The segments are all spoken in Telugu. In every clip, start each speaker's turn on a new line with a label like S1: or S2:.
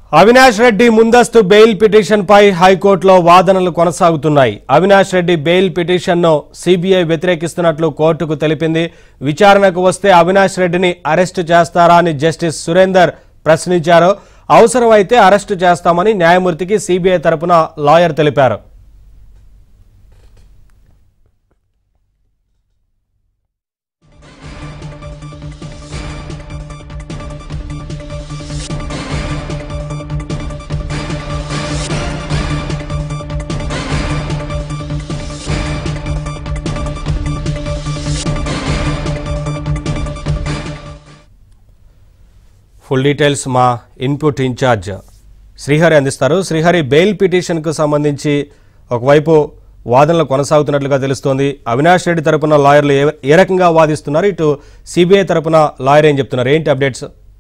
S1: అవినాష్ రెడ్డి ముందస్తు బెయిల్ పిటిషన్పై హైకోర్టులో వాదనలు కొనసాగుతున్నాయి అవినాష్ రెడ్డి బెయిల్ పిటిషన్ను సిబిఐ వ్యతిరేకిస్తున్నట్లు కోర్టుకు తెలిపింది విచారణకు వస్తే అవినాష్ రెడ్డిని అరెస్టు చేస్తారా అని జస్టిస్ సురేందర్ ప్రశ్నించారు అవసరమైతే అరెస్టు చేస్తామని న్యాయమూర్తికి సిబిఐ తరపున లాయర్ తెలిపారు ఫుల్ డీటెయిల్స్ మా ఇన్పుట్ ఇన్ఛార్జ్ శ్రీహరి అందిస్తారు శ్రీహరి బెయిల్ పిటిషన్కు సంబంధించి ఒకవైపు వాదనలు కొనసాగుతున్నట్లుగా తెలుస్తోంది అవినాష్ రెడ్డి తరపున లాయర్లు ఏ ఏ రకంగా వాదిస్తున్నారు ఇటు సిబిఐ తరపున లాయర్ ఏం చెప్తున్నారు ఏంటి updates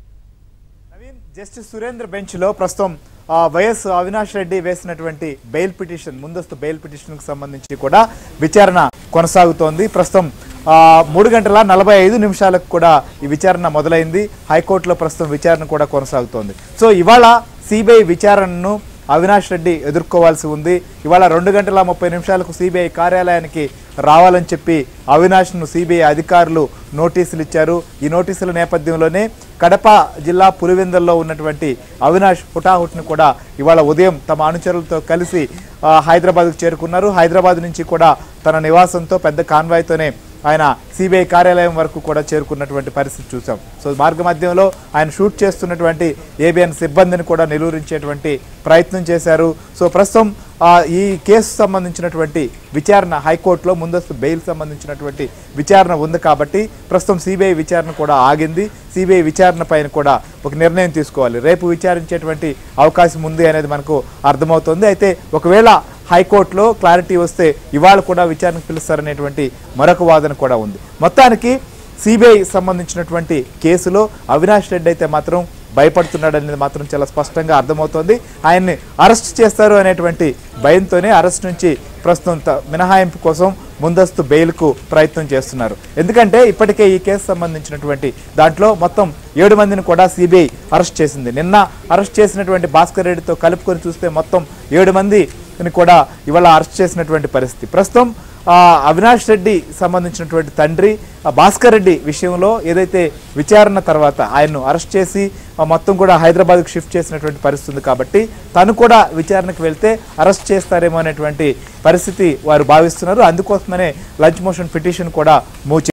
S2: Naveen justice Surendra bench లో ప్రస్తుతం ఆ, వైఎస్ అవినాష్ రెడ్డి వేసినటువంటి బెయిల్ పిటిషన్ ముందస్తు బెయిల్ పిటిషన్ కు సంబంధించి కూడా విచారణ కొనసాగుతోంది ప్రస్తుతం ఆ, మూడు గంటల నలభై ఐదు నిమిషాలకు కూడా ఈ విచారణ మొదలైంది హైకోర్టులో ప్రస్తుతం విచారణ కూడా కొనసాగుతోంది సో ఇవాళ సిబిఐ విచారణను అవినాష్ రెడ్డి ఎదుర్కోవాల్సి ఉంది ఇవాళ రెండు గంటల ముప్పై నిమిషాలకు సిబిఐ కార్యాలయానికి రావాలని చెప్పి అవినాష్ను సిబిఐ అధికారులు నోటీసులు ఇచ్చారు ఈ నోటీసుల నేపథ్యంలోనే కడప జిల్లా పులివెందుల్లో ఉన్నటువంటి అవినాష్ హుటాహుట్ని కూడా ఇవాళ ఉదయం తమ అనుచరులతో కలిసి ఆ, హైదరాబాద్కు చేరుకున్నారు హైదరాబాద్ నుంచి కూడా తన నివాసంతో పెద్ద కాన్వాయ్తోనే ఆయన సిబిఐ కార్యాలయం వరకు కూడా చేరుకున్నటువంటి పరిస్థితి చూసాం సో మార్గ మధ్యంలో ఆయన షూట్ చేస్తున్నటువంటి ఏబిఎన్ సిబ్బందిని కూడా నిలువరించేటువంటి ప్రయత్నం చేశారు సో ప్రస్తుతం ఆ, ఈ కేసు సంబంధించినటువంటి విచారణ హైకోర్టులో ముందస్తు బెయిల్ సంబంధించినటువంటి విచారణ ఉంది కాబట్టి ప్రస్తుతం సిబిఐ విచారణ కూడా ఆగింది సిబిఐ విచారణ పైన కూడా ఒక నిర్ణయం తీసుకోవాలి రేపు విచారించేటువంటి అవకాశం ఉంది అనేది మనకు అర్థమవుతుంది అయితే ఒకవేళ హైకోర్టులో క్లారిటీ వస్తే ఇవాళ కూడా విచారణకు పిలుస్తారనేటువంటి మరొక వాదన కూడా ఉంది మొత్తానికి సిబిఐ సంబంధించినటువంటి కేసులో అవినాష్ రెడ్డి అయితే మాత్రం భయపడుతున్నాడు అనేది మాత్రం చాలా స్పష్టంగా అర్థమవుతోంది ఆయన్ని అరెస్ట్ చేస్తారు అనేటువంటి భయంతోనే అరెస్ట్ నుంచి ప్రస్తుతం త- మినహాయింపు కోసం ముందస్తు బెయిల్కు ప్రయత్నం చేస్తున్నారు ఎందుకంటే ఇప్పటికే ఈ కేసు సంబంధించినటువంటి దాంట్లో మొత్తం ఏడు మందిని కూడా సిబిఐ అరెస్ట్ చేసింది నిన్న అరెస్ట్ చేసినటువంటి భాస్కర్ రెడ్డితో కలుపుకొని చూస్తే మొత్తం ఏడు మందిని కూడా ఇవాళ అరెస్ట్ చేసినటువంటి పరిస్థితి ప్రస్తుతం ఆ, అవినాష్ రెడ్డి సంబంధించినటువంటి తండ్రి ఆ, భాస్కర్ రెడ్డి విషయంలో ఏదైతే విచారణ తర్వాత ఆయన్ను అరెస్ట్ చేసి ఆ, మొత్తం కూడా హైదరాబాద్కు షిఫ్ట్ చేసినటువంటి పరిస్థితి ఉంది కాబట్టి తను కూడా విచారణకు వెళ్తే అరెస్ట్ చేస్తారేమో అనేటువంటి పరిస్థితి వారు భావిస్తున్నారు అందుకోసమనే లంచ్ మోషన్ పిటిషన్ కూడా మూవ్